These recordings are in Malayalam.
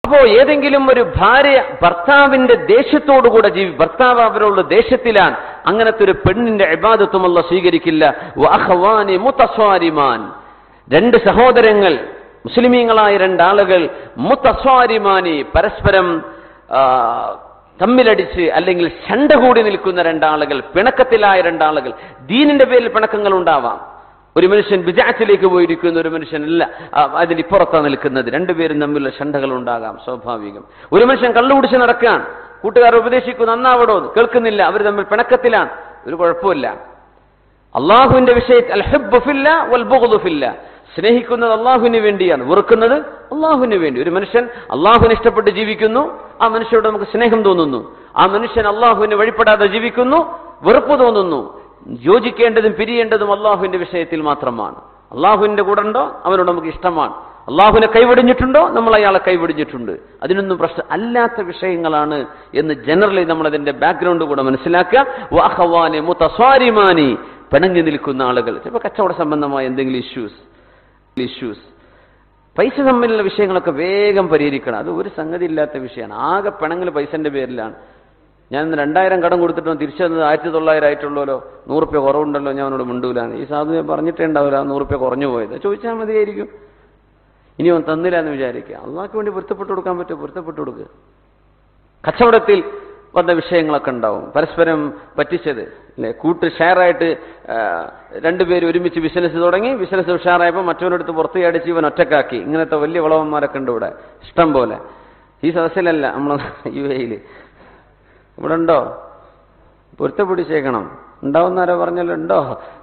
അപ്പോ ഏതെങ്കിലും ഒരു ഭാര്യ ഭർത്താവിന്റെ ദേഷ്യത്തോടുകൂടെ ജീവി ഭർത്താവ് അവരോട് ദേഷ്യത്തിലാണ് അങ്ങനത്തെ ഒരു പെണ്ണിന്റെ ഇബാദത്തുമല്ല സ്വീകരിക്കില്ല വഅഖവാനി മുതസ്വാരിമാൻ രണ്ട് സഹോദരങ്ങൾ മുസ്ലിമീങ്ങളായ രണ്ടാളുകൾ മുത്തസ്വാരിമാനി പരസ്പരം ആ, തമ്മിലടിച്ച് അല്ലെങ്കിൽ ശണ്ട കൂടി നിൽക്കുന്ന രണ്ടാളുകൾ പിണക്കത്തിലായ രണ്ടാളുകൾ ദീനിന്റെ പേരിൽ പിണക്കങ്ങൾ ഉണ്ടാവാം ഒരു മനുഷ്യൻ വിജാത്തിലേക്ക് പോയിരിക്കുന്ന ഒരു മനുഷ്യനല്ല ആ, അതിനിപ്പുറത്താണ് നിൽക്കുന്നത് രണ്ടുപേരും തമ്മിലുള്ള ശണ്ടകൾ ഉണ്ടാകാം സ്വാഭാവികം ഒരു മനുഷ്യൻ കള്ളുകുടിച്ച് നടക്കാൻ കൂട്ടുകാർ ഉപദേശിക്കും നന്നാവടോ കേൾക്കുന്നില്ല അവർ തമ്മിൽ പിണക്കത്തിലാണ് ഒരു കുഴപ്പമില്ല അള്ളാഹുവിന്റെ വിഷയത്തിൽ അൽ ഹുബ്ബു ഫില്ല വൽ ബുഗ്ദു ഫില്ല സ്നേഹിക്കുന്നത് അള്ളാഹുവിന് വേണ്ടിയാണ് വെറുക്കുന്നത് അള്ളാഹുവിന് വേണ്ടി ഒരു മനുഷ്യൻ അള്ളാഹുവിനെ ഇഷ്ടപ്പെട്ട് ജീവിക്കുന്നു ആ മനുഷ്യരോട് നമുക്ക് സ്നേഹം തോന്നുന്നു ആ മനുഷ്യൻ അള്ളാഹുവിനെ വഴിപ്പെടാതെ ജീവിക്കുന്നു വെറുപ്പ് തോന്നുന്നു യോജിക്കേണ്ടതും പിരിയേണ്ടതും അള്ളാഹുവിന്റെ വിഷയത്തിൽ മാത്രമാണ് അള്ളാഹുവിന്റെ കൂടെ ഉണ്ടോ അവനോട് നമുക്ക് ഇഷ്ടമാണ് അള്ളാഹുവിനെ കൈവിടിഞ്ഞിട്ടുണ്ടോ നമ്മൾ അയാളെ കൈവിടിഞ്ഞിട്ടുണ്ട് അതിനൊന്നും പ്രശ്നം അല്ലാത്ത വിഷയങ്ങളാണ് എന്ന് ജനറലി നമ്മൾ അതിന്റെ ബാക്ക്ഗ്രൗണ്ട് കൂടെ മനസ്സിലാക്കുക വാഹവാനെ മുത്തസ്വാരിമാനി പിണങ്ങി നിൽക്കുന്ന ആളുകൾ ചിലപ്പോൾ കച്ചവട സംബന്ധമായ എന്തെങ്കിലും ഇഷ്യൂസ് ഇഷ്യൂസ് പൈസ തമ്മിലുള്ള വിഷയങ്ങളൊക്കെ വേഗം പരിഹരിക്കണം അത് ഒരു സംഗതി ഇല്ലാത്ത വിഷയമാണ് ആകെ പിണങ്ങൽ പൈസന്റെ പേരിലാണ് ഞാൻ ഇന്ന് രണ്ടായിരം കടം കൊടുത്തിട്ടോ തിരിച്ചു തന്നത് ആയിരത്തി തൊള്ളായിരം ആയിട്ടുള്ളല്ലോ നൂറുപ്യ കുറവുണ്ടല്ലോ ഞാൻ അവനോട് മിണ്ടൂലാണ് ഈ സാധു ഞാൻ പറഞ്ഞിട്ടേ ഉണ്ടാവില്ല നൂറുപ്യ കുറഞ്ഞു പോയത് ചോദിച്ചാൽ മതിയായിരിക്കും ഇനി അവൻ തന്നില്ല എന്ന് വിചാരിക്കുക അള്ളാഹ്ക്ക് വേണ്ടി പൊരുത്തപ്പെട്ടു കൊടുക്കാൻ പറ്റുമോ പൊരുത്തപ്പെട്ടു കൊടുക്കുക കച്ചവടത്തിൽ വന്ന വിഷയങ്ങളൊക്കെ ഉണ്ടാവും പരസ്പരം പറ്റിച്ചത് അല്ലെ കൂട്ട് ഷെയറായിട്ട് രണ്ടുപേരും ഒരുമിച്ച് ബിസിനസ് തുടങ്ങി ബിസിനസ് ഉഷാറായപ്പോൾ മറ്റവനടുത്ത് പുറത്ത് അടിച്ച് ഇവൻ ഒറ്റക്കാക്കി ഇങ്ങനത്തെ വലിയ വളവന്മാരൊക്കെ ഉണ്ട് ഇവിടെ ഇഷ്ടം പോലെ ഈ സദസ്സിലല്ല നമ്മൾ യു എയിൽ ഇവിടെ ഉണ്ടോ പൊരുത്തപ്പിടിച്ചേക്കണം ഉണ്ടാവുന്നാരോ പറഞ്ഞല്ലോ ഉണ്ടോ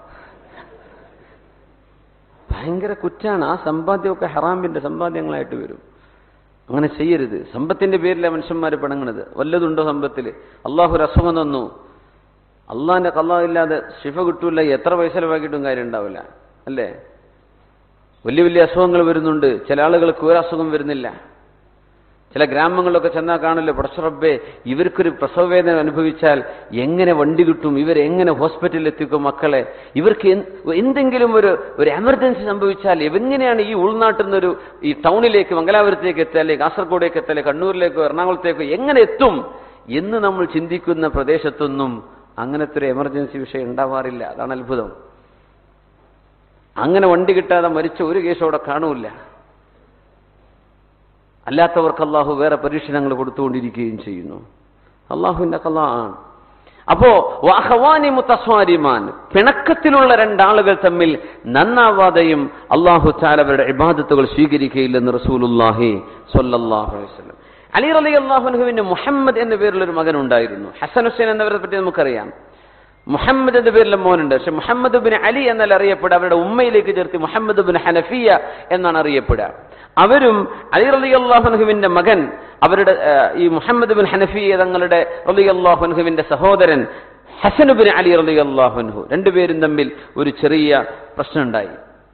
ഭയങ്കര കുറ്റാണ് ആ സമ്പാദ്യമൊക്കെ ഹറാമിന്റെ സമ്പാദ്യങ്ങളായിട്ട് വരും അങ്ങനെ ചെയ്യരുത് സമ്പത്തിന്റെ പേരിലെ മനുഷ്യന്മാർ പിണങ്ങണത് വല്ലതുണ്ടോ സമ്പത്തിൽ അള്ളാഹു രസമം തന്നു അള്ളാഹിന്റെ കള്ളാഹില്ലാതെ ശിഫ കിട്ടൂല എത്ര പൈസ ചെലവാക്കിയിട്ടും കാര്യം ഉണ്ടാവില്ല അല്ലേ വലിയ വലിയ അസുഖങ്ങൾ വരുന്നുണ്ട് ചില ആളുകൾക്ക് ഒരു അസുഖം വരുന്നില്ല ചില ഗ്രാമങ്ങളിലൊക്കെ ചെന്നാൽ കാണില്ല പടച്ചുറബേ ഇവർക്കൊരു പ്രസവവേദന അനുഭവിച്ചാൽ എങ്ങനെ വണ്ടി കിട്ടും ഇവരെങ്ങനെ ഹോസ്പിറ്റലിൽ എത്തിക്കും മക്കളെ ഇവർക്ക് എന്ത്- എന്തെങ്കിലും ഒരു ഒരു എമർജൻസി സംഭവിച്ചാൽ എങ്ങനെയാണ് ഈ ഉൾനാട്ടിൽ നിന്നൊരു ഈ ടൗണിലേക്ക് മംഗലാപുരത്തേക്ക് എത്തുക അല്ലെങ്കിൽ കാസർഗോഡേക്ക് എത്തുക അല്ലെങ്കിൽ കണ്ണൂരിലേക്കോ എറണാകുളത്തേക്കോ എങ്ങനെ എത്തും എന്ന് നമ്മൾ ചിന്തിക്കുന്ന പ്രദേശത്തൊന്നും അങ്ങനത്തെ ഒരു എമർജൻസി വിഷയം ഉണ്ടാവാറില്ല അതാണ് അത്ഭുതം അങ്ങനെ വണ്ടി കിട്ടാതെ മരിച്ച ഒരു കേസ് അവിടെ കാണൂല അല്ലാത്തവർക്ക് അള്ളാഹു വേറെ പരീക്ഷണങ്ങൾ കൊടുത്തുകൊണ്ടിരിക്കുകയും ചെയ്യുന്നു അള്ളാഹുവിന്റെ കലാ ആണ് അപ്പോ വാഹവാനി മുത്തസ്വാരിമാൻ പിണക്കത്തിലുള്ള രണ്ടാളുകൾ തമ്മിൽ നന്നാവാതെയും അള്ളാഹു ചാലവരുടെ ഇബാദത്തുകൾ സ്വീകരിക്കുകയില്ലെന്ന് റസൂലുല്ലാഹി സ്വല്ലല്ലാഹു അലൈഹി വസല്ലം അലി റലി അള്ളാഹുനുഹുവിന് മുഹമ്മദ് എന്ന പേരിലൊരു മകൻ ഉണ്ടായിരുന്നു ഹസൻ ഹുസൈൻ എന്നവരെ പറ്റി നമുക്കറിയാം മുഹമ്മദ് എന്ന പേരിലെ മോനുണ്ട് പക്ഷെ മുഹമ്മദ് ബിൻ അലി എന്നാൽ അറിയപ്പെടുക അവരുടെ ഉമ്മയിലേക്ക് ചേർത്ത് മുഹമ്മദ് ബിൻ ഹനഫിയ എന്നാണ് അറിയപ്പെടുക അവരും അലി റലി അള്ളാഹുനുഹുവിന്റെ മകൻ അവരുടെ ആ, ഈ മുഹമ്മദ് ബിൻ ഹനഫിയ തങ്ങളുടെ റലി അള്ളാഹുനുഹുവിന്റെ സഹോദരൻ ഹസൻ ബിൻ അലി റലി അള്ളാഹുൻഹു രണ്ടുപേരും തമ്മിൽ ഒരു ചെറിയ പ്രശ്നമുണ്ടായി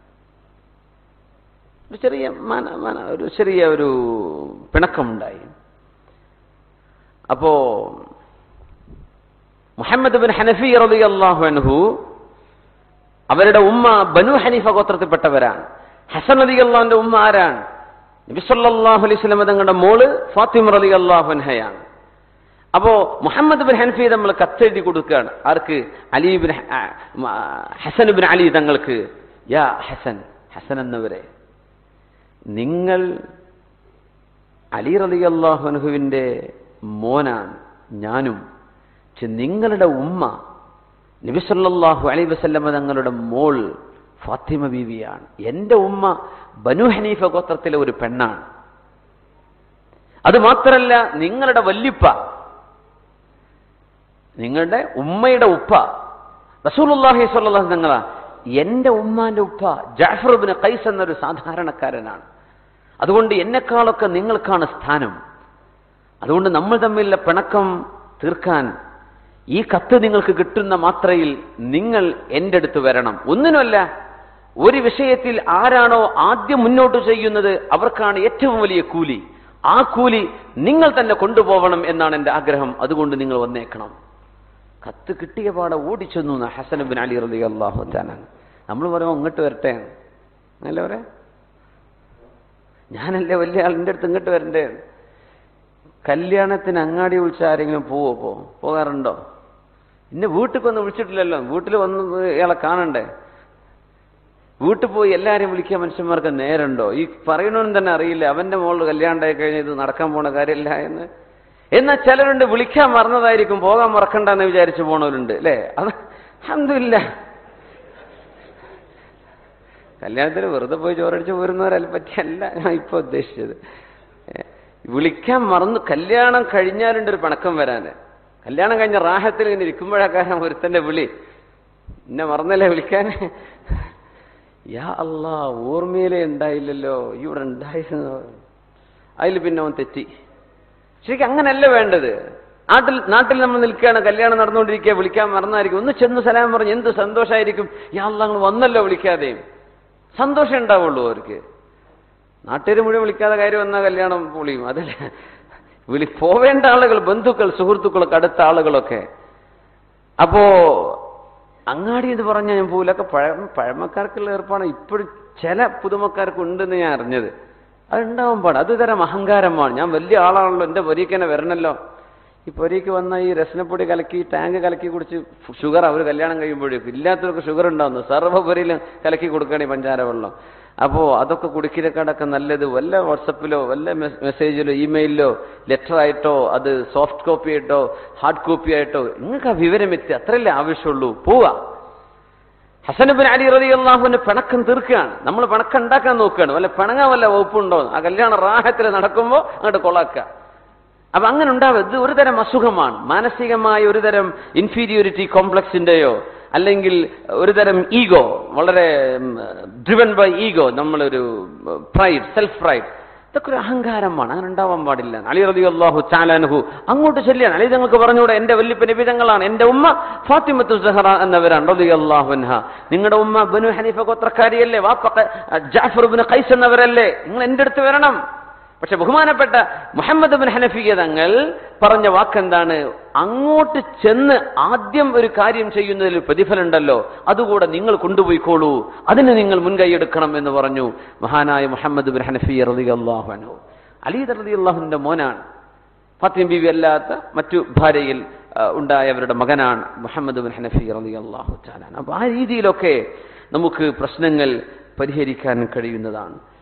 ഒരു ചെറിയ മാന- മാന- ഒരു ചെറിയ ഒരു പിണക്കമുണ്ടായി അപ്പോ മുഹമ്മദ് ബിൻ ഹനഫി റളിയല്ലാഹു അൻഹു അവരുടെ ഉമ്മ ബനു ഹനീഫ ഗോത്രത്തിൽപ്പെട്ടവരാണ് ഹസൻ അലി അള്ളാഹിന്റെ ഉമ്മ ആരാണ് നബി സല്ലല്ലാഹു അലൈഹി വസല്ലം തങ്ങളുടെ മോള് ഫാത്തിമ റളിയല്ലാഹു അൻഹയാണ് അപ്പോ മുഹമ്മദ് ബിൻ ഹനഫി നമ്മൾ കത്തെഴുതി കൊടുക്കുകയാണ് ആർക്ക് അലി ബിൻ ഹ- ആ, മ- ഹസൻ ബിൻ അലി തങ്ങൾക്ക് യാ ഹസൻ ഹസൻ എന്നവരെ നിങ്ങൾ അലി റലി അള്ളാഹുനുഹുവിന്റെ മോനാണ് ഞാനും പക്ഷെ നിങ്ങളുടെ ഉമ്മ നബിസല്ലാഹു അലൈ വസല്ലമ തങ്ങളുടെ മോൾ ഫാത്തിമ ബീവിയാണ് എന്റെ ഉമ്മ ബനു ഹനീഫ ഗോത്രത്തിലെ ഒരു പെണ്ണാണ് അത് മാത്രല്ല നിങ്ങളുടെ വല്യുപ്പ നിങ്ങളുടെ ഉമ്മയുടെ ഉപ്പ റസൂലുള്ളാഹി സ്വല്ലല്ലാഹു അലൈഹി തങ്ങളാ എന്റെ ഉമ്മാന്റെ ഉപ്പ ജാഫർ ബിൻ ഖൈസ് എന്നൊരു സാധാരണക്കാരനാണ് അതുകൊണ്ട് എന്നെക്കാളൊക്കെ നിങ്ങൾക്കാണ് സ്ഥാനം അതുകൊണ്ട് നമ്മൾ തമ്മിലുള്ള പിണക്കം തീർക്കാൻ ഈ കത്ത് നിങ്ങൾക്ക് കിട്ടുന്ന മാത്രയിൽ നിങ്ങൾ എൻ്റെ അടുത്ത് വരണം ഒന്നിനുമല്ല ഒരു വിഷയത്തിൽ ആരാണോ ആദ്യം മുന്നോട്ട് ചെയ്യുന്നത് അവർക്കാണ് ഏറ്റവും വലിയ കൂലി ആ കൂലി നിങ്ങൾ തന്നെ കൊണ്ടുപോകണം എന്നാണ് എൻ്റെ ആഗ്രഹം അതുകൊണ്ട് നിങ്ങൾ വന്നേക്കണം കത്ത് കിട്ടിയ പാടെ ഓടിച്ചെന്നു എന്നാ ഹസൻ ബിൻ അലി റലി അള്ളാഹു താനാണ് നമ്മൾ പറയുമ്പോൾ ഇങ്ങോട്ട് വരട്ടെ അല്ലേ പറയാ ഞാനല്ലേ വലിയ ആൾ എൻ്റെ അടുത്ത് ഇങ്ങോട്ട് വരണ്ടേ കല്യാണത്തിന് അങ്ങാടി വിളിച്ച ആരെങ്കിലും പോവോ പോ പോകാറുണ്ടോ ഇന്നെ വീട്ടിൽ വന്ന് വിളിച്ചിട്ടില്ലല്ലോ വീട്ടിൽ വന്ന് ഇയാളെ കാണണ്ടേ വീട്ടിൽ പോയി എല്ലാവരെയും വിളിക്കാൻ മനുഷ്യന്മാർക്ക് നേരമുണ്ടോ ഈ പറയണമെന്ന് തന്നെ അറിയില്ല അവന്റെ മോള് കല്യാണം ഉണ്ടായി കഴിഞ്ഞാൽ ഇത് നടക്കാൻ പോണ കാര്യമില്ല എന്ന് എന്നാൽ ചിലരുണ്ട് വിളിക്കാൻ മറന്നതായിരിക്കും പോകാൻ മറക്കണ്ടെന്ന് വിചാരിച്ചു പോണവരുണ്ട് അല്ലേ അത് അന്തില്ല കല്യാണത്തിന് വെറുതെ പോയി ചോറടിച്ച് പോരുന്നവരല്ല പറ്റിയല്ല ഞാൻ ഇപ്പൊ ഉദ്ദേശിച്ചത് ഏ, വിളിക്കാൻ മറന്നു കല്യാണം കഴിഞ്ഞാലുണ്ട് ഒരു പിണക്കം വരാന് കല്യാണം കഴിഞ്ഞ റാഹത്തിൽ ഇങ്ങനെ ഇരിക്കുമ്പോഴാക്കാരം ഒരുത്തന്റെ വിളി എന്നെ മറന്നല്ലേ വിളിക്കാൻ യാ അല്ലാ ഓർമ്മയിലേ ഉണ്ടായില്ലല്ലോ ഈ ഇവിടെ ഉണ്ടായിരുന്നു അതിൽ പിന്നെ അവൻ തെറ്റി ശരിക്കും അങ്ങനല്ല വേണ്ടത് നാട്ടിൽ നാട്ടിൽ നമ്മൾ നിൽക്കുകയാണ് കല്യാണം നടന്നുകൊണ്ടിരിക്കുക വിളിക്കാൻ മറന്നായിരിക്കും ഒന്ന് ചെന്ന് സലാം പറഞ്ഞ് എന്ത് സന്തോഷമായിരിക്കും യാ അല്ലാ അങ്ങ് വന്നല്ലോ വിളിക്കാതെയും സന്തോഷം ഉണ്ടാവുള്ളൂ അവർക്ക് നാട്ടുകാർ മുഴുവൻ വിളിക്കാതെ കാര്യം വന്നാൽ കല്യാണം പൊളിയും അതല്ല വിളി പോവേണ്ട ആളുകൾ ബന്ധുക്കൾ സുഹൃത്തുക്കളൊക്കെ അടുത്ത ആളുകളൊക്കെ അപ്പോ അങ്ങാടി എന്ന് പറഞ്ഞാൽ ഞാൻ പോലൊക്കെ പഴമ പഴമക്കാർക്കുള്ള ഏർപ്പാണ് ഇപ്പോഴും ചില പുതുമക്കാർക്ക് ഉണ്ടെന്ന് ഞാൻ അറിഞ്ഞത് അതുണ്ടാവാൻ പാടില്ല അത് തരം അഹങ്കാരമാണ് ഞാൻ വലിയ ആളാണല്ലോ എന്റെ പൊരിക്ക് തന്നെ വരണല്ലോ ഈ പൊരിക്ക് വന്ന ഈ രസനപ്പൊടി കലക്കി ടാങ്ക് കലക്കി കുടിച്ച് ഷുഗർ അവർ കല്യാണം കഴിയുമ്പോഴേക്കും ഇല്ലാത്തവർക്ക് ഷുഗർ ഉണ്ടാവുന്നു സർവ്വപരിയിലും കലക്കി കൊടുക്കുകയാണ് ഈ പഞ്ചാര വെള്ളം അപ്പോ അതൊക്കെ കുടിക്കിനേക്കാടൊക്കെ നല്ലത് വല്ല വാട്സപ്പിലോ വല്ല മെസ്- മെസ്സേജിലോ ഇമെയിലിലോ ലെറ്റർ ആയിട്ടോ അത് സോഫ്റ്റ് കോപ്പി ആയിട്ടോ ഹാർഡ് കോപ്പി ആയിട്ടോ നിങ്ങൾക്ക് ആ വിവരം എത്തി അത്രയല്ലേ ആവശ്യമുള്ളൂ പോവാ ഹസനബിൻ അലി റതി അള്ളാഹുവിന് പിണക്കം തീർക്കുകയാണ് നമ്മൾ പിണക്കം ഉണ്ടാക്കാൻ നോക്കുകയാണ് വല്ല പിണങ്ങാൻ വല്ല വകുപ്പുണ്ടോ ആ കല്യാണ റാഹത്തിൽ നടക്കുമ്പോൾ അങ്ങോട്ട് കൊളാക്കുക അപ്പൊ അങ്ങനെ ഉണ്ടാവുക ഇത് ഒരു തരം അസുഖമാണ് മാനസികമായ ഒരു തരം ഇൻഫീരിയോറിറ്റി കോംപ്ലക്സിന്റെയോ അല്ലെങ്കിൽ ഒരു തരം ഈഗോ വളരെ ഡ്രിവൻ ബൈ ഈഗോ നമ്മളൊരു പ്രൈഡ് സെൽഫ് പ്രൈഡ് ഇതൊക്കെ ഒരു അഹങ്കാരമാണ് അങ്ങനെ ഉണ്ടാവാൻ പാടില്ല അലി റതി അള്ളാഹു ചാലാനുഹു അങ്ങോട്ട് ചെല്ലിയാണ് അലി തങ്ങൾക്ക് പറഞ്ഞുകൂടെ എന്റെ വല്യപ്പ നിബിതങ്ങളാണ് എന്റെ ഉമ്മ ഫാത്തിമത്തു സഹറ എന്നവരാണ് റതി അള്ളാഹുൻഹ നിങ്ങളുടെ ഉമ്മ ബനു ഹനീഫ ഗോത്രക്കാരിയല്ലേ വാപ്പ ജാഫർ ബിൻ ഖൈസ് എന്നവരല്ലേ നിങ്ങൾ എന്റെ അടുത്ത് വരണം പക്ഷെ ബഹുമാനപ്പെട്ട മുഹമ്മദ് ബിൻ ഹനഫിയ തങ്ങൾ പറഞ്ഞ വാക്കെന്താണ് അങ്ങോട്ട് ചെന്ന് ആദ്യം ഒരു കാര്യം ചെയ്യുന്നതിൽ പ്രതിഫലമുണ്ടല്ലോ അതുകൂടെ നിങ്ങൾ കൊണ്ടുപോയിക്കോളൂ അതിന് നിങ്ങൾ മുൻകൈയെടുക്കണം എന്ന് പറഞ്ഞു മഹാനായ മുഹമ്മദ് ബിൻ ഹനഫിയ റതി അള്ളാഹു അലി റതി അള്ളാഹുവിന്റെ മോനാണ് ഫാത്തിം ബീവി അല്ലാത്ത മറ്റു ഭാര്യയിൽ ആ, ഉണ്ടായവരുടെ മകനാണ് മുഹമ്മദ് ബിൻ ഹനഫി റതി അള്ളാഹു ചാലാൻ അപ്പൊ ആ രീതിയിലൊക്കെ നമുക്ക് പ്രശ്നങ്ങൾ പരിഹരിക്കാൻ കഴിയുന്നതാണ്